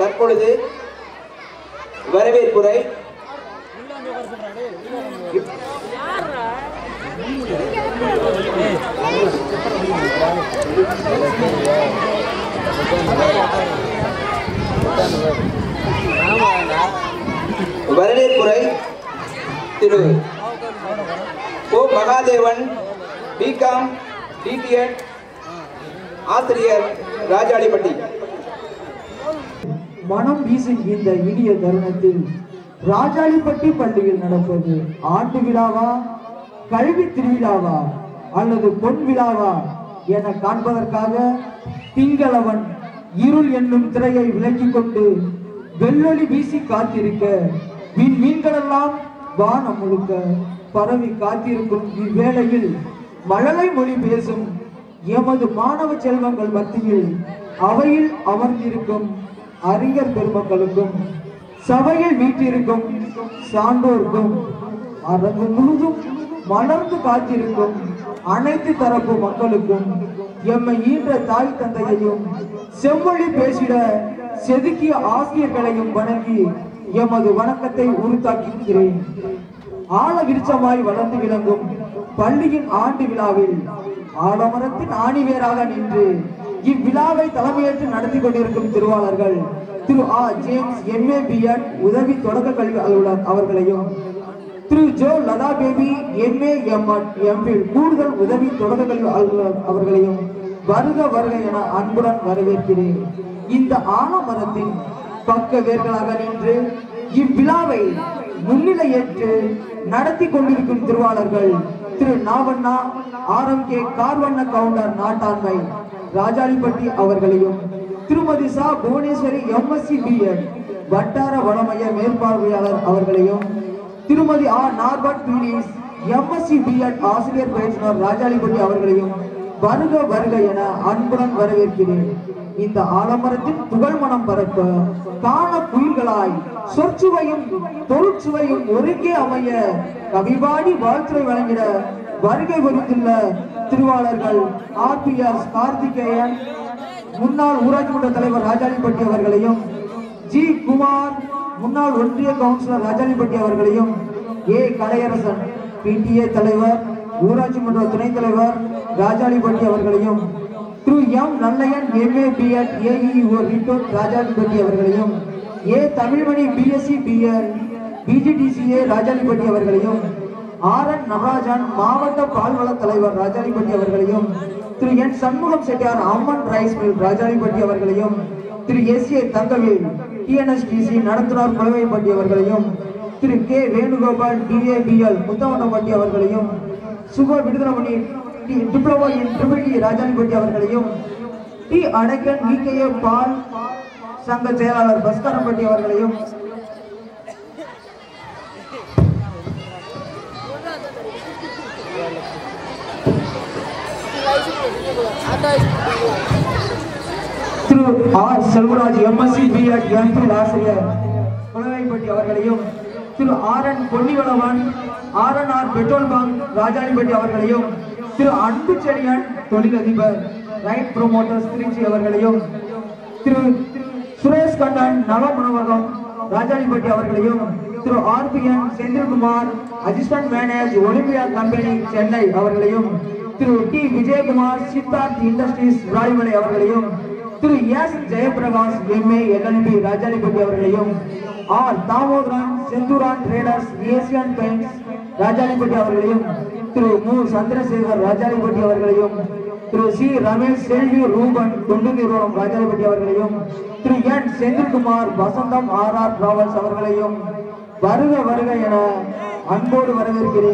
தற்பொழுது வரவேற்புரை வரவேற்புரை திரு ஓ மகாதேவன் பிகாம் டிடிஎட் ஆசிரியர் ராஜாளிப்பட்டி மனம் வீசும் இந்த இனிய தருணத்தில் ராஜாளிப்பட்டி பள்ளியில் நடப்பது ஆண்டு விழாவா கல்வி திருவிழாவா அல்லது பொன் விழாவா என காண்பதற்காக திங்களவன் இருள் என்னும் திரையை விலக்கிக் கொண்டு வெள்ளொளி வீசி காத்திருக்க விண் மீன்களெல்லாம் வானம் முழுக்க பரவி காத்திருக்கும் இவ்வேளையில் மழலை மொழி பேசும் எமது மாணவ செல்வங்கள் மத்தியில் அவையில் அமர்ந்திருக்கும் அறிஞர் பெருமக்களுக்கும் சபையில் வீட்டிருக்கும் சான்றோருக்கும் அரங்கு முழுதும் மலர்ந்து காத்திருக்கும் அனைத்து தரப்பு மக்களுக்கும் எம்மை ஈன்ற தாய் தந்தையையும் செம்மொழி பேசிட செதுக்கிய ஆசிரியர்களையும் வணங்கி எமது வணக்கத்தை உறுத்தாக்குகிறேன் ஆழ விருட்சமாய் வளர்ந்து விளங்கும் பள்ளியின் ஆண்டு விழாவில் ஆலமரத்தின் ஆணிவேராக நின்று இவ்விழாவை தலைமையேற்று நடத்தி கொண்டிருக்கும் திருவாளர்கள் திரு ஆ ஜேம்ஸ் எம்ஏ பிஎட் உதவி தொடக்க கல்வி அலுவலர் அவர்களையும் திரு Jo Latha Baby MA MEd MPhil கூடுதல் உதவி தொடக்க கல்வி அலுவலர் அவர்களையும் வருக வருக என அன்புடன் வரவேற்கிறேன் இந்த ஆலமரத்தின் பக்க வேர்களாக நின்று இவ்விழாவை முன்னிலையேற்று நடத்தி கொண்டிருக்கும் திருவாளர்கள் திரு Navanna R M K Karvanna Gounder நாட்டாண்மை ராஜாளிப்பட்டி அவர்களையும் திருமதி சா புவனேஸ்வரி எம்எஸ்சி பிஎட் வட்டார வளமைய மேற்பார்வையாளர் அவர்களையும் திருமதி ஆர் நார்பட் பீனிஸ் எம்எஸ்சி பிஎட் ஆசிரியர் பயிற்றுனர் ராஜாளிப்பட்டி அவர்களையும் வருக வருக என அன்புடன் வரவேற்கிறேன் இந்த ஆலமரத்தின் புகழ் மனம் பரப்ப காண குயில்களாய் சொற்சுவையும் தொழிற்சுவையும் ஒருங்கே அமைய கவிபாடி வாழ்த்துறை வழங்கிட வருகை புரிந்துள்ள திருவாளர்கள் ஆர் பி எஸ் கார்த்திகேயன் முன்னாள் ஊராட்சி மன்ற தலைவர் ராஜாளிப்பட்டி அவர்களையும் ஜி குமார் முன்னாள் ஒன்றிய கவுன்சிலர் ராஜாளிப்பட்டி அவர்களையும் ஏ கலையரசன் பிடிஏ தலைவர் ஊராட்சி மன்ற துணைத் தலைவர் ராஜாளிப்பட்டி அவர்களையும் திரு M Nallaiyan MA BEd AEO retired Rajalippatti அவர்களையும் A Thamizhmani BSc BL PGDCA Rajalippatti அவர்களையும் ஆர் என் நடராஜன் மாவட்ட பால்வள தலைவர் ராஜாளிப்பட்டி அவர்களையும் திரு N Shanmugam Chettiar Amman rice mill Rajalippatti அவர்களையும் திரு எஸ் ஏ தங்கவேல் டிஎன்எஸ்டிசி நடத்துனர் குளவைப்பட்டி அவர்களையும் திரு கே வேணுகோபால் டிஏபிஎல் முத்தவண்டப்பட்டி அவர்களையும் சுப விடுதலமணி டி- diploma in triple E Rajalippatti அவர்களையும் டி அடைக்கன் விகேஏ பால் சங்க செயலாளர் பஸ்காரம்பட்டி அவர்களையும் திரு R Selvaraj MSc BEd MPhil ஆசிரியர் குளவைப்பட்டி அவர்களையும் திரு R N Ponnivalavan R N R petrol bunk Rajalippatti அவர்களையும் திரு அன்பு செடியன் தொழிலதிபர் ரைட் ப்ரொமோட்டர்ஸ் திருச்சி அவர்களையும் திரு சுரேஷ் கண்ணன் நவ உணவகம் ராஜாளிப்பட்டி அவர்களையும் திரு RPN Senthilkumar assistant manage Olympia company Chennai அவர்களையும் திரு டி விஜயகுமார் சித்தார்த் இண்டஸ்ட்ரீஸ் ராய்மலை அவர்களையும் திரு S Jayaprakash MA LLB Rajalippatti அவர்களையும் R Damodaran Senthuran traders Asian paints Rajalippatti அவர்களையும் திரு மு சந்திரசேகர் ராஜாளிப்பட்டி அவர்களையும் திரு சி ரமேஷ் செல்வி ரூபன் தொண்டு நிறுவனம் ராஜாளிப்பட்டி அவர்களையும் திரு N Senthilkumar Vasantham R R travels அவர்களையும் வருக வருக என அன்போடு வரவேற்கிறேன்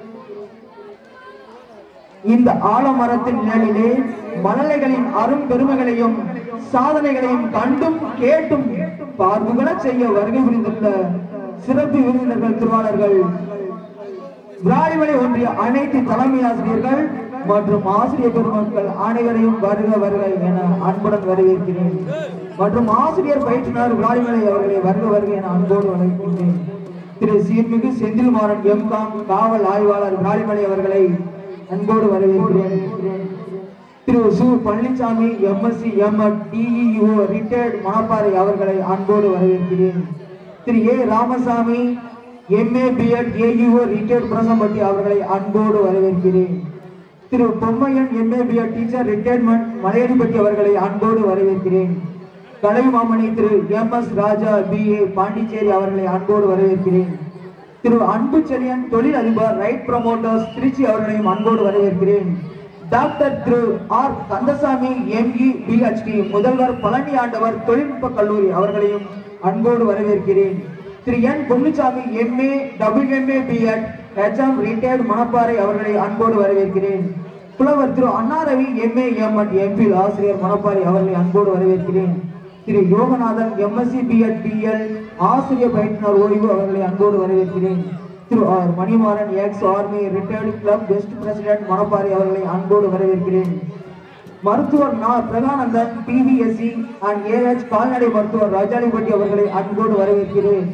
இந்த ஆலமரத்தின் நிழலிலே மழலைகளின் அரும் பெருமைகளையும் சாதனைகளையும் கண்டும் கேட்டும் பார்வுகள செய்ய வருகை புரிந்துள்ள சிறப்பு விருந்தினர்கள் திருவாளர்கள் விராலிமலை ஒன்றிய அனைத்து தலைமை ஆசிரியர்கள் மற்றும் ஆசிரியர் பெருமக்கள் அனைவரையும் வருக வருக என அன்புடன் வரவேற்கிறேன் மற்றும் ஆசிரியர் பயிற்றுனர் விராலிமலை அவர்களை வருக வருக என அன்போடு வரவேற்கின்றேன் திரு சீர்மிகு செந்தில்மாறன் எம்காம் காவல் ஆய்வாளர் விராலிமலை அவர்களை அன்போடு வரவேற்கிறேன் திரு சு Palanisamy MSc MEd DEO retired Manapparai அவர்களை அன்போடு வரவேற்கிறேன் திரு A Ramasamy MA BEd AEO retired Prasampatti அவர்களை அன்போடு வரவேற்கிறேன் திரு Bommaiyan MA BEd teacher retirement Malaiyadippatti அவர்களை அன்போடு வரவேற்கிறேன் கலைமாமணி திரு M S Raja BA Pondicherry அவர்களை அன்போடு வரவேற்கிறேன் திரு அன்பு செழியன் தொழில் அதிபர் ரைட் ப்ரமோட்டர்ஸ் திருச்சி அவர்களையும் அன்போடு வரவேற்கிறேன் doctor Thiru R Kandasamy ME PhD முதல்வர் பழனி ஆண்டவர் தொழில்நுட்ப கல்லூரி அவர்களையும் அன்போடு வரவேற்கிறேன் Thiru N Ponnusamy MA WMA BEd HM retired Manapparai அவர்களை அன்போடு வரவேற்கிறேன் புலவர் Thiru Annaravi MA M and MPhil ஆசிரியர் மணப்பாறை அவர்களை அன்போடு வரவேற்கிறேன் Thiru Yoganathan MSc BEd BL ஆசிரியர் பயிற்றுனர் ஓய்வு அவர்களை அன்போடு வரவேற்கிறேன் Thiru R Manimaran ex army retired club past president Manapparai அவர்களை அன்போடு வரவேற்கிறேன் மருத்துவர் நா பிரகானந்தன் பிவிஎஸ்சி அண்ட் ஏஹெச் கால்நடை மருத்துவர் ராஜாலிபட்டி அவர்களை அன்போடு வரவேற்கிறேன்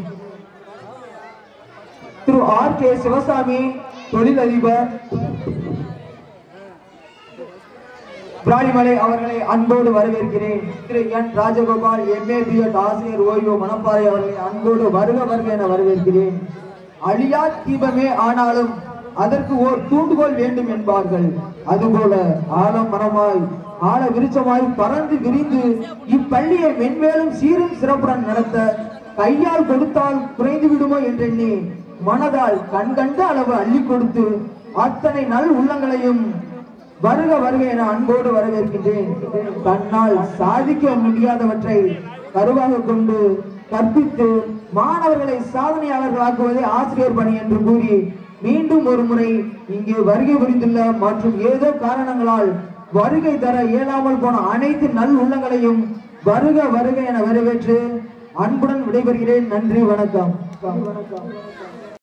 திரு ஆர் கே சிவசாமி தொழிலதிபர் பிராணிமலை அவர்களை அன்போடு வரவேற்கிறேன் Thiru N Rajagopal MA BEd ஆசிரியர் ஓய்வு மணப்பாறை அவர்களை அன்போடு வருக வருக என வரவேற்கிறேன் அழியா தீபமே ஆனாலும் அதற்கு ஓர் தூண்டுகோல் வேண்டும் என்பார்கள் அதுபோல ஆழம் மரமாய் ஆழ விருச்சமாய் பறந்து விரிந்து இப்பள்ளியை மென்மேலும் சீரும் சிறப்புடன் நடத்த கையால் கொடுத்தால் குறைந்து விடுமோ என்றெண்ணி மனதால் கண்கண்ட அளவு அள்ளி கொடுத்து அத்தனை நல் உள்ளங்களையும் வருக வருக என அன்போடு வரவேற்கின்றேன் தன்னால் சாதிக்க முடியாதவற்றை கருவாக கொண்டு கற்பித்து மாணவர்களை சாதனையாளர்களாக்குவதே ஆசிரியர் பணி என்று கூறி மீண்டும் ஒரு முறை இங்கே வருகை புரிந்துள்ள மற்றும் ஏதோ காரணங்களால் வருகை தர இயலாமல் போன அனைத்து நல் உள்ளங்களையும் வருக வருக என வரவேற்று அன்புடன் விடைபெறுகிறேன் நன்றி வணக்கம் வணக்கம்